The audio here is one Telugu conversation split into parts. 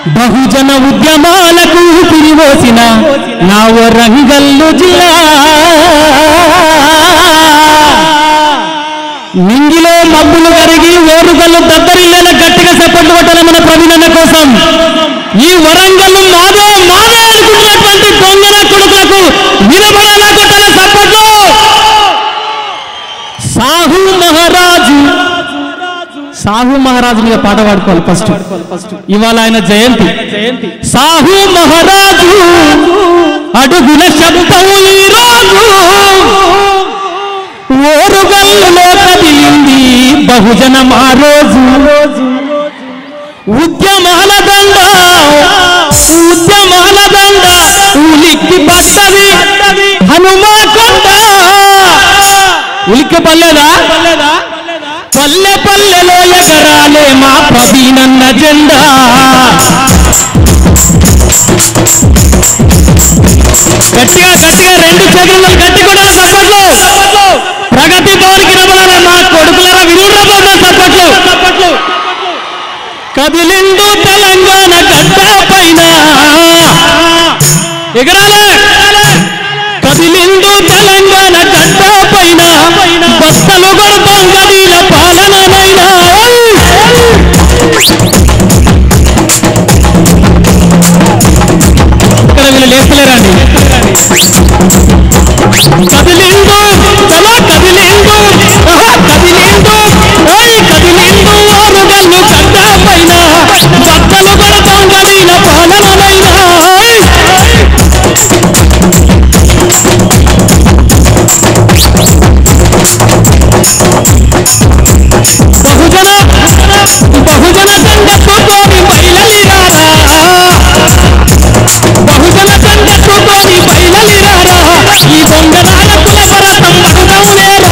బహుజన ఉద్యమాలకు తిరివోసిన నా వరంగల్లు జిల్లా నింగిలో మబ్బులు కరిగి ఓరుగల్లు దద్దరిల్లేలా గట్టిగా చెప్పట్లు కొట్టాలి మన ప్రవీణన్న కోసం ఈ వరంగల్లు మాదే మాదే అనుకుంటున్నటువంటి దొంగన కొడుకులకు వినబడేలా కొట్టాలి చప్పట్లు సాహు మహారాజు సాహు మహారాజు మీద పాట పాడుకోవాలి ఫస్ట్ ఇవాళ ఆయన జయంతి జయంతి సాహు మహారాజు అడుగుల శబ్దం ఈ రోజు ఓరుగల్లులో కదిలింది బహుజనం ఆ రోజు ఉద్యమాల దండ ఉద్యమాల దండ ఉలిక్కి పడ్డది హనుమాకొండ ఉలిక్కి పడలేదా పల్లె పల్లెలో ఎగరాలే మా ప్రవీణన్న జెండా గట్టిగా గట్టిగా రెండు చేతులను గట్టి కూడా చప్పట్లు ప్రగతి భవన్కి రమ్మన్నారా మా కొడుకులారా వినురా బాబు చప్పట్లు కదిలిండు తెలంగాణ గడ్డ పైన ఎగరాలే కదిలిండు తెలంగాణ గడ్డ పైన బస్తలు కొడతాం గడిల పాలననైనా ఇక్కడ వీళ్ళు లేస్తలేరండి కదిలిండు చలో కదిలిండు ఆహా, కదిలిండు ఓయ్ కదిలిండు ఆరుగల్లు గడ్డ పైన బట్టలు కొడతాం గడిల పాలననైనా ఓయ్. బహుజన బహుజన దండకు తోడి బయలలిరారా బహుజన దండకు తోడి బయలలిరారా ఈ దొంగ నాయకుల భరతం మగుదవులేరా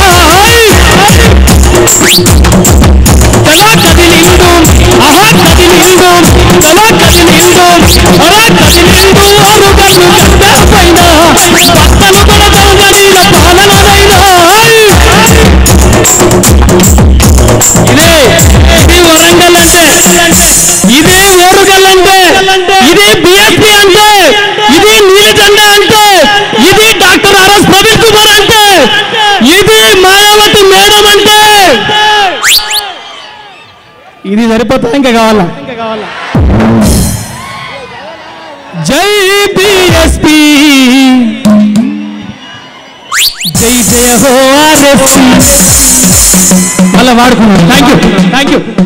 చలో కదిలిండు ఆహా కదిలిండు చలో కదిలిండు అలా కదిలిండు ఆరు గల్లు గడ్డ పైన పక్కలు కొడతాం గడిల పాలనైనా ఇదే ఇది వరంగల్ అంటే ఇదే ఓరుగల్ అంటే ఇది బిఎస్పి అంటే ఇది నీలజెండా అంటే ఇది డాక్టర్ ఆర్ఎస్ ప్రవీణ్ కుమార్ అంటే ఇది మాయావతి మేడం అంటే ఇది సరిపోతా ఇంకా కావాలా జై బిఎస్పి జై జయ హో ఆర్ఎస్పి మళ్ళా వాడుకున్నాను థ్యాంక్ యూ థ్యాంక్ యూ